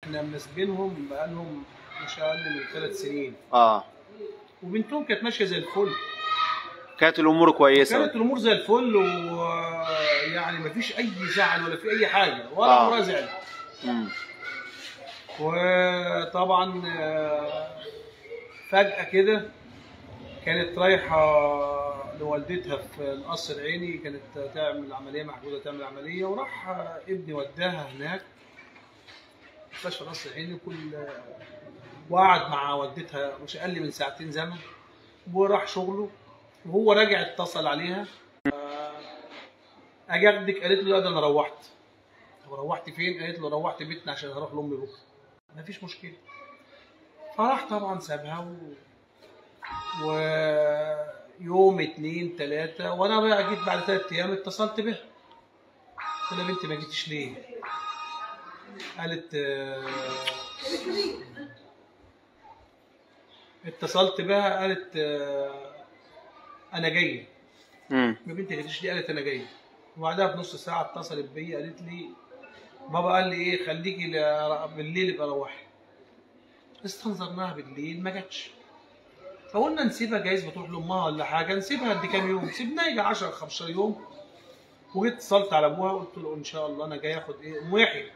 احنا مسجنهم بقالهم مش اقل من ثلاث سنين اه وبنتهم كانت ماشيه زي الفل كانت الامور كويسه كانت الامور زي الفل ويعني مفيش اي زعل ولا في اي حاجه ولا آه. عمرها زعل مم. وطبعا آه، فجأة كده كانت رايحة لوالدتها في القصر العيني كانت تعمل عملية محجوزة تعمل عملية وراح آه، ابني وداها هناك مستشفى القصر العيني كل وقعد مع والدتها مش أقل من ساعتين زمن وراح شغله وهو راجع اتصل عليها آه، أجي أخدك قالت له لا ده أنا روحت طب روحت فين؟ قالت له روحت بيتنا عشان هروح لأمي بكرة مفيش مشكلة فراح طبعا سابها و... ويوم اتنين تلاتة وانا بقى جيت بعد تلات ايام اتصلت بها قلت لها بنتي ما جيتيش ليه؟ قالت آه، اتصلت بها قالت آه، انا جايه مم. يا بنتي ما جيتيش ليه؟ قالت انا جايه وبعدها بنص ساعه اتصلت بيا قالت لي بابا قال لي ايه خليكي ل- بالليل يبقى روحي استنظرناها بالليل ما جاتش فقلنا نسيبها جايز بتروح لامها ولا حاجه نسيبها قد كام يوم سيبناها يجي 10 15 يوم وجيت اتصلت على ابوها قلت له ان شاء الله انا جاي اخد ايه ام يحيى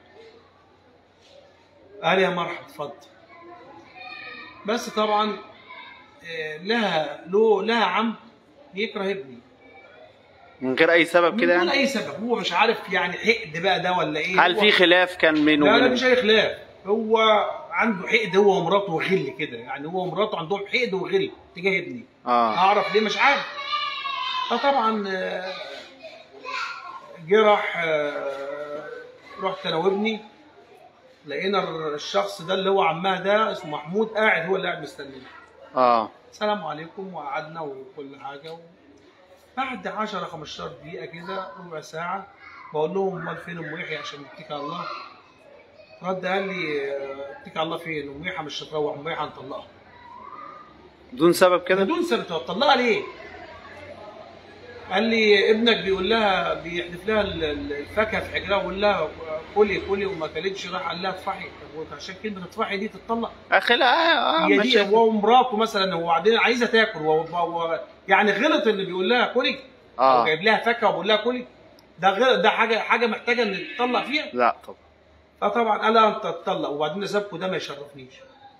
قال يا مرحبا اتفضل بس طبعا آه، لها له لها عم يكره ابني من غير اي سبب كده من غير يعني اي سبب هو مش عارف يعني حقد بقى ده ولا ايه هل هو- في خلاف كان بينه لا لا وبين مش اي خلاف هو عنده حقد هو ومراته وغل كده يعني هو ومراته عندهم حقد وغل تجاه ابني اه اعرف ليه مش عارف فطبعا آه، جه راح آه، رحت انا وابني لقينا الشخص ده اللي هو عمها ده اسمه محمود قاعد هو اللي قاعد مستنينا اه السلام عليكم وقعدنا وكل حاجه و... بعد 10 15 دقيقه كده ربع ساعه بقول لهم امال فين ام يحيى عشان نتكل على الله رد قال لي آه، اتكل على الله فين ام يحيى مش هتروح ام يحيى هنطلقها بدون سبب كده بدون سبب تطلقها ليه؟ قال لي ابنك بيقول لها بيحدف لها ال- ال- الفاكهه في حجرها ويقول لها كلي كلي وما كلتش راح قال لها اطفحي طب عشان كلمه اطفحي دي تتطلق اخي لا اه, آه هي ماشي. دي هو ومراته مثلا هو بعدين عايزه تاكل و... و... يعني غلط ان بيقول لها كلي او اه جايب لها فاكهه وبيقول لها كلي ده غلط ده حاجه حاجه محتاجه ان تطلق فيها لا طب فطبعا قال لها انت تطلق وبعدين سابكوا ده ما يشرفنيش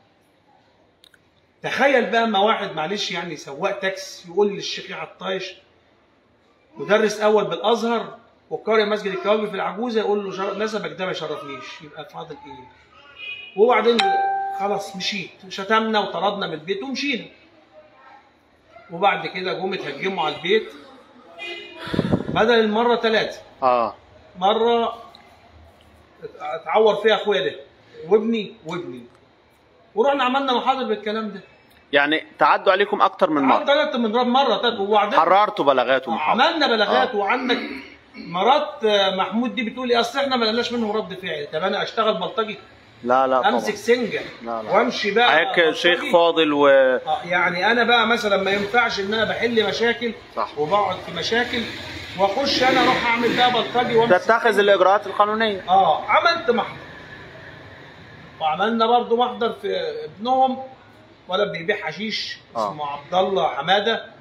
تخيل بقى ما واحد معلش يعني سواق تاكس يقول للشيخ يحيى الطايش مدرس اول بالازهر وقارئ مسجد الكوابي في العجوزه يقول له شر... نسبك ده ما يشرفنيش يبقى فاضل ايه؟ وبعدين خلاص مشيت شتمنا وطردنا من البيت ومشينا وبعد كده جم اتهجموا على البيت بدل المره ثلاثه اه مره اتعور فيها اخويا ده وابني وابني ورحنا عملنا محاضر بالكلام ده يعني تعدوا عليكم اكتر من مره ثلاث من رب مره ثلاث وبعدين حررتوا بلاغات ومحاضرات عملنا بلاغات آه. وعندك مرات آه، محمود دي بتقول لي اصل احنا ما لقيناش منهم رد فعل طب انا اشتغل بلطجي لا لا امسك طبعا سنجه لا لا. وامشي بقى حضرتك بلطجي. شيخ فاضل و آه، يعني انا بقى مثلا ما ينفعش ان انا بحل مشاكل صح. وبقعد في مشاكل واخش انا اروح اعمل بقى بلطجي وامسك تتخذ الاجراءات القانونيه اه عملت محضر وعملنا برضو محضر في ابنهم ولد بيبيع حشيش آه. اسمه عبد الله حماده